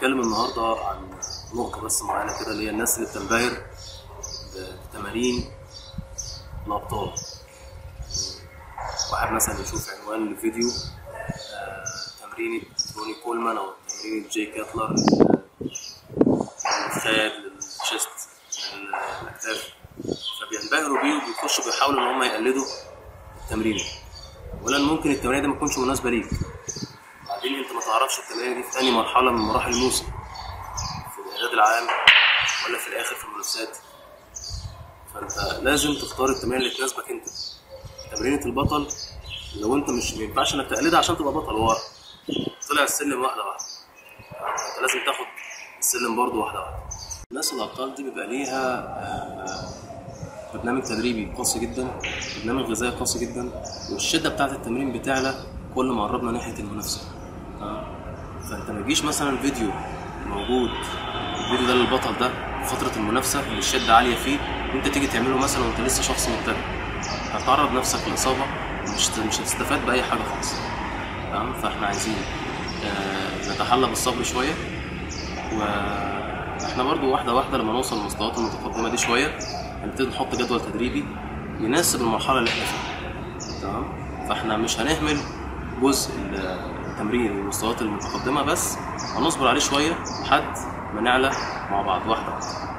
هتكلم النهارده عن نقطة بس معينة كده اللي هي الناس اللي بتنبهر بتمارين الأبطال واحد مثلا يشوف عنوان الفيديو آه، تمرين روني كولمان أو تمرين جاي كاتلر للخاد للشيست للأكتاف فبينبهروا بيه وبيخشوا بيحاولوا إن هم يقلدوا التمرين ولا ممكن التمرين دي ما تكونش مناسبة ليك بعدين انت ما تعرفش التمارين دي في تاني مرحله من مراحل الموسم في الاعداد العام ولا في الاخر في المنافسات فانت لازم تختار التمارين اللي تناسبك انت تمرينة البطل لو انت مش ما ينفعش انك تقلدها عشان تبقى بطل هو طلع السلم واحده واحده انت لازم تاخد السلم برضه واحده واحده الناس الابطال دي بيبقى ليها آه، برنامج تدريبي قاسي جدا برنامج غذائي قاسي جدا والشده بتاعه التمرين بتعلى كل ما قربنا ناحيه المنافسه تمام فانت ما تجيش مثلا فيديو موجود الفيديو ده للبطل ده في فتره المنافسه اللي الشده عاليه فيه وانت تيجي تعمله مثلا وانت لسه شخص مبتدئ هتعرض نفسك لاصابه مش مش هتستفاد باي حاجه خالص تمام فاحنا عايزين آه، نتحلى بالصبر شويه واحنا برضو واحده واحده لما نوصل للمستويات المتقدمه دي شويه هنبتدي نحط جدول تدريبي يناسب المرحله اللي احنا فيها تمام فاحنا مش هنهمل جزء التمرين والمستويات المتقدمه بس هنصبر عليه شويه لحد ما نعلى مع بعض واحده واحده